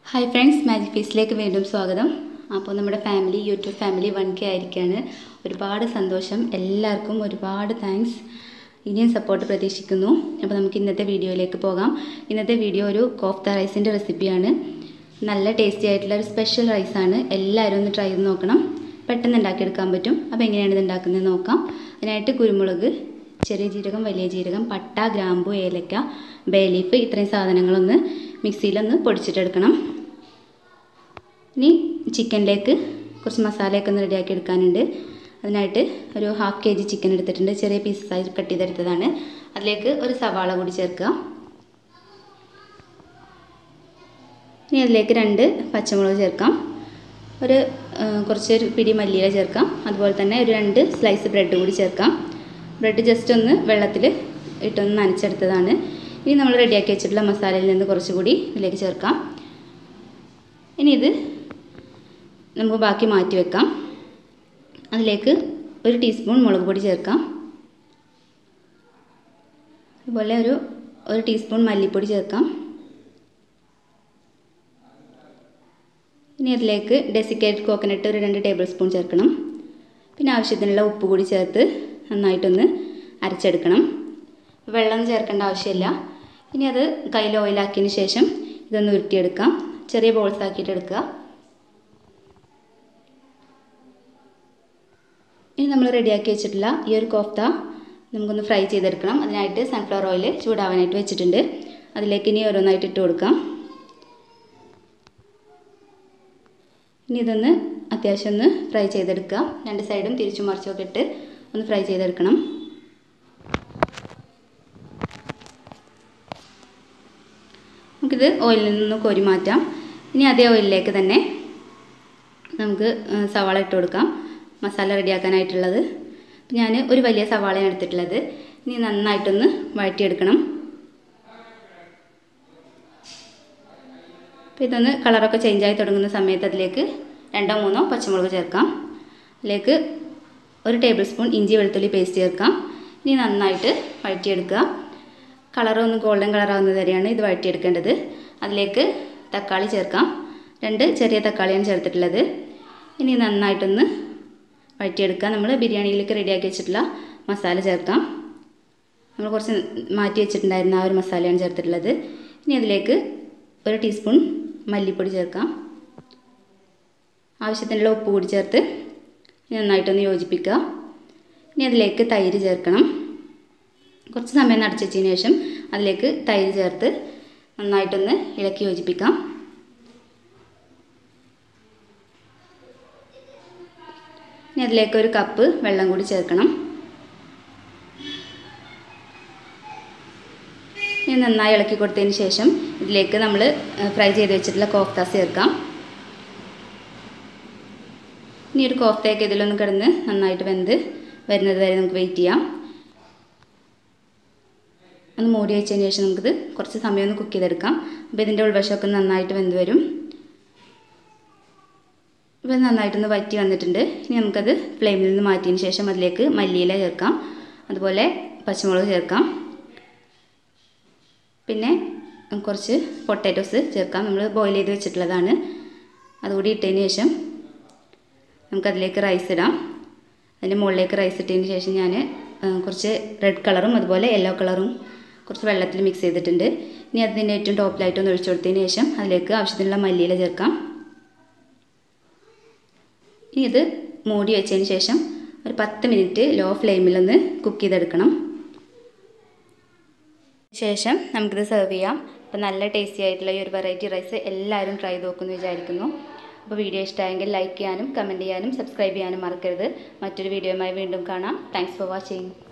hi friends magic ഫീസിലേക്ക് വീണ്ടും സ്വാഗതം അപ്പോൾ നമ്മുടെ family YouTube family one K ആയിരിക്കുകയാണ് ഒരുപാട് സന്തോഷം എല്ലാവർക്കും ഒരുപാട് താങ്ക്സ് ഇനിയും സപ്പോർട്ട് പ്രതീക്ഷിക്കുന്നു അപ്പോൾ നമുക്ക് ഇന്നത്തെ വീഡിയോയിലേക്ക് പോകാം ഇന്നത്തെ വീഡിയോ ഒരു കോഫ്ത റൈസിൻ്റെ റെസിപ്പിയാണ് നല്ല ടേസ്റ്റി ആയിട്ടുള്ള ഒരു സ്പെഷ്യൽ റൈസാണ് എല്ലാവരും ഒന്ന് ട്രൈ ചെയ്ത് നോക്കണം പെട്ടെന്ന് ഉണ്ടാക്കിയെടുക്കാൻ പറ്റും അപ്പോൾ എങ്ങനെയാണ് ഇത് ഉണ്ടാക്കുന്നത് നോക്കാം അതിനായിട്ട് കുരുമുളക് ചെറിയ ജീരകം വലിയ ജീരകം പട്ട ഗ്രാമ്പു ഏലക്ക ബേ ലീഫ് ഇത്രയും സാധനങ്ങളൊന്ന് മിക്സിയിലൊന്ന് പൊടിച്ചിട്ടെടുക്കണം ഇനി ചിക്കനിലേക്ക് കുറച്ച് മസാലയൊക്കെ ഒന്ന് റെഡിയാക്കി എടുക്കാനുണ്ട് അതിനായിട്ട് ഒരു ഹാഫ് കെ ജി ചിക്കൻ എടുത്തിട്ടുണ്ട് ചെറിയ പീസസായി കട്ട് ചെയ്തെടുത്തതാണ് അതിലേക്ക് ഒരു സവാള കൂടി ചേർക്കുക ഇനി അതിലേക്ക് രണ്ട് പച്ചമുളക് ചേർക്കാം ഒരു കുറച്ച് ഒരു പിടി മല്ലിയില ചേർക്കാം അതുപോലെ തന്നെ ഒരു രണ്ട് സ്ലൈസ് ബ്രെഡ് കൂടി ചേർക്കാം ബ്രെഡ് ജസ്റ്റ് ഒന്ന് വെള്ളത്തിൽ ഇട്ടൊന്ന് നനച്ചെടുത്തതാണ് ഇനി നമ്മൾ റെഡിയാക്കി വെച്ചിട്ടുള്ള മസാലയിൽ നിന്ന് കുറച്ചുകൂടി ഇതിലേക്ക് ചേർക്കാം ഇനി ഇത് നമുക്ക് ബാക്കി മാറ്റി വെക്കാം അതിലേക്ക് ഒരു ടീസ്പൂൺ മുളക് പൊടി ചേർക്കാം അതുപോലെ ഒരു ഒരു ടീസ്പൂൺ മല്ലിപ്പൊടി ചേർക്കാം ഇനി അതിലേക്ക് ഡെസിക്കേറ്റഡ് കോക്കനട്ട് ഒരു രണ്ട് ടേബിൾ സ്പൂൺ ചേർക്കണം പിന്നെ ആവശ്യത്തിനുള്ള ഉപ്പ് കൂടി ചേർത്ത് നന്നായിട്ടൊന്ന് അരച്ചെടുക്കണം വെള്ളം ചേർക്കേണ്ട ആവശ്യമില്ല ഇനി അത് കയ്യിൽ ഓയിലാക്കിയതിന് ശേഷം ഇതൊന്ന് ഉരുട്ടിയെടുക്കാം ചെറിയ ബോൾസ് ആക്കിയിട്ട് എടുക്കുക ഇനി നമ്മൾ റെഡിയാക്കി വെച്ചിട്ടുള്ള ഈ ഒരു കോഫ്ത നമുക്കൊന്ന് ഫ്രൈ ചെയ്തെടുക്കണം അതിനായിട്ട് സൺഫ്ലവർ ഓയിൽ ചൂടാവാനായിട്ട് വെച്ചിട്ടുണ്ട് അതിലേക്ക് ഇനി ഓരോന്നായിട്ട് ഇട്ട് കൊടുക്കാം ഇനി ഇതൊന്ന് അത്യാവശ്യം ഒന്ന് ഫ്രൈ ചെയ്തെടുക്കുക രണ്ട് സൈഡും തിരിച്ചും മറിച്ചൊക്കെ ഇട്ട് ഒന്ന് ഫ്രൈ ചെയ്തെടുക്കണം നമുക്കിത് ഓയിലിൽ നിന്ന് കോരി മാറ്റാം ഇനി അതേ ഓയിലിലേക്ക് തന്നെ നമുക്ക് സവാള ഇട്ട് കൊടുക്കാം മസാല റെഡിയാക്കാനായിട്ടുള്ളത് ഞാൻ ഒരു വലിയ സവാളയാണ് എടുത്തിട്ടുള്ളത് ഇനി നന്നായിട്ടൊന്ന് വഴറ്റിയെടുക്കണം അപ്പോൾ ഇതൊന്ന് കളറൊക്കെ ചേഞ്ചായി തുടങ്ങുന്ന സമയത്ത് അതിലേക്ക് രണ്ടോ മൂന്നോ പച്ചമുളക് ചേർക്കാം അതിലേക്ക് ഒരു ടേബിൾ സ്പൂൺ ഇഞ്ചി വെളുത്തുള്ളി പേസ്റ്റ് ചേർക്കാം ഇനി നന്നായിട്ട് വഴറ്റിയെടുക്കുക കളർ ഒന്ന് ഗോൾഡൻ കളറാവുന്നത് വരെയാണ് ഇത് വഴറ്റിയെടുക്കേണ്ടത് അതിലേക്ക് തക്കാളി ചേർക്കാം രണ്ട് ചെറിയ തക്കാളിയാണ് ചേർത്തിട്ടുള്ളത് ഇനി നന്നായിട്ടൊന്ന് വഴറ്റിയെടുക്കുക നമ്മൾ ബിരിയാണിയിലേക്ക് റെഡിയാക്കി വെച്ചിട്ടുള്ള മസാല ചേർക്കാം നമ്മൾ കുറച്ച് മാറ്റി വെച്ചിട്ടുണ്ടായിരുന്ന ആ ഒരു മസാലയാണ് ചേർത്തിട്ടുള്ളത് ഇനി അതിലേക്ക് ഒരു ടീസ്പൂൺ മല്ലിപ്പൊടി ചേർക്കാം ആവശ്യത്തിനുള്ള ഉപ്പ് കൂടി ചേർത്ത് നന്നായിട്ടൊന്ന് യോജിപ്പിക്കുക ഇനി അതിലേക്ക് തൈര് ചേർക്കണം കുറച്ച് സമയം നടച്ചു വെച്ചതിന് ശേഷം അതിലേക്ക് തൈര് ചേർത്ത് നന്നായിട്ടൊന്ന് ഇളക്കി യോജിപ്പിക്കാം ഇനി അതിലേക്ക് ഒരു കപ്പ് വെള്ളം കൂടി ചേർക്കണം ഇനി നന്നായി ഇളക്കി കൊടുത്തതിന് ശേഷം ഇതിലേക്ക് നമ്മൾ ഫ്രൈ ചെയ്ത് വെച്ചിട്ടുള്ള കോഫ്ത ചേർക്കാം ഇനി ഒരു കോഫ്തയൊക്കെ ഇതിലൊന്ന് കിടന്ന് നന്നായിട്ട് വെന്ത് വരുന്നത് വരെ നമുക്ക് വെയിറ്റ് ചെയ്യാം ഒന്ന് മൂടി വെച്ചതിന് ശേഷം നമുക്കിത് കുറച്ച് സമയം ഒന്ന് കുക്ക് ചെയ്തെടുക്കാം അപ്പോൾ ഇതിൻ്റെ ഉൾവശമൊക്കെ നന്നായിട്ട് വെന്ത് വരും ഇപ്പോൾ നന്നായിട്ടൊന്ന് വറ്റി വന്നിട്ടുണ്ട് ഇനി നമുക്കത് ഫ്ലെയിമിൽ നിന്ന് മാറ്റിയതിന് ശേഷം അതിലേക്ക് മല്ലിയില ചേർക്കാം അതുപോലെ പച്ചമുളക് ചേർക്കാം പിന്നെ കുറച്ച് പൊട്ടാറ്റോസ് ചേർക്കാം നമ്മൾ ബോയിൽ ചെയ്ത് വെച്ചിട്ടുള്ളതാണ് അതുകൂടി ഇട്ടതിന് ശേഷം നമുക്കതിലേക്ക് റൈസ് ഇടാം അതിൻ്റെ മുകളിലേക്ക് റൈസ് ഇട്ടതിന് ശേഷം ഞാൻ കുറച്ച് റെഡ് കളറും അതുപോലെ യെല്ലോ കളറും കുറച്ച് വെള്ളത്തിൽ മിക്സ് ചെയ്തിട്ടുണ്ട് ഇനി അതിൻ്റെ ഏറ്റവും ടോപ്പിലായിട്ടൊന്ന് ഒഴിച്ചു കൊടുത്തതിന് ശേഷം അതിലേക്ക് ആവശ്യത്തിനുള്ള മല്ലിയില ചേർക്കാം ഇനി ഇത് മൂടി വെച്ചതിന് ശേഷം ഒരു പത്ത് മിനിറ്റ് ലോ ഫ്ലെയിമിലൊന്ന് കുക്ക് ചെയ്തെടുക്കണം ശേഷം നമുക്കിത് സെർവ് ചെയ്യാം അപ്പോൾ നല്ല ടേസ്റ്റി ആയിട്ടുള്ള ഈ ഒരു വെറൈറ്റി റൈസ് എല്ലാവരും ട്രൈ ചെയ്ത് നോക്കുമെന്ന് വിചാരിക്കുന്നു അപ്പോൾ വീഡിയോ ഇഷ്ടമായെങ്കിൽ ലൈക്ക് ചെയ്യാനും കമൻറ്റ് ചെയ്യാനും സബ്സ്ക്രൈബ് ചെയ്യാനും മറക്കരുത് മറ്റൊരു വീഡിയോയുമായി വീണ്ടും കാണാം താങ്ക്സ് ഫോർ വാച്ചിങ്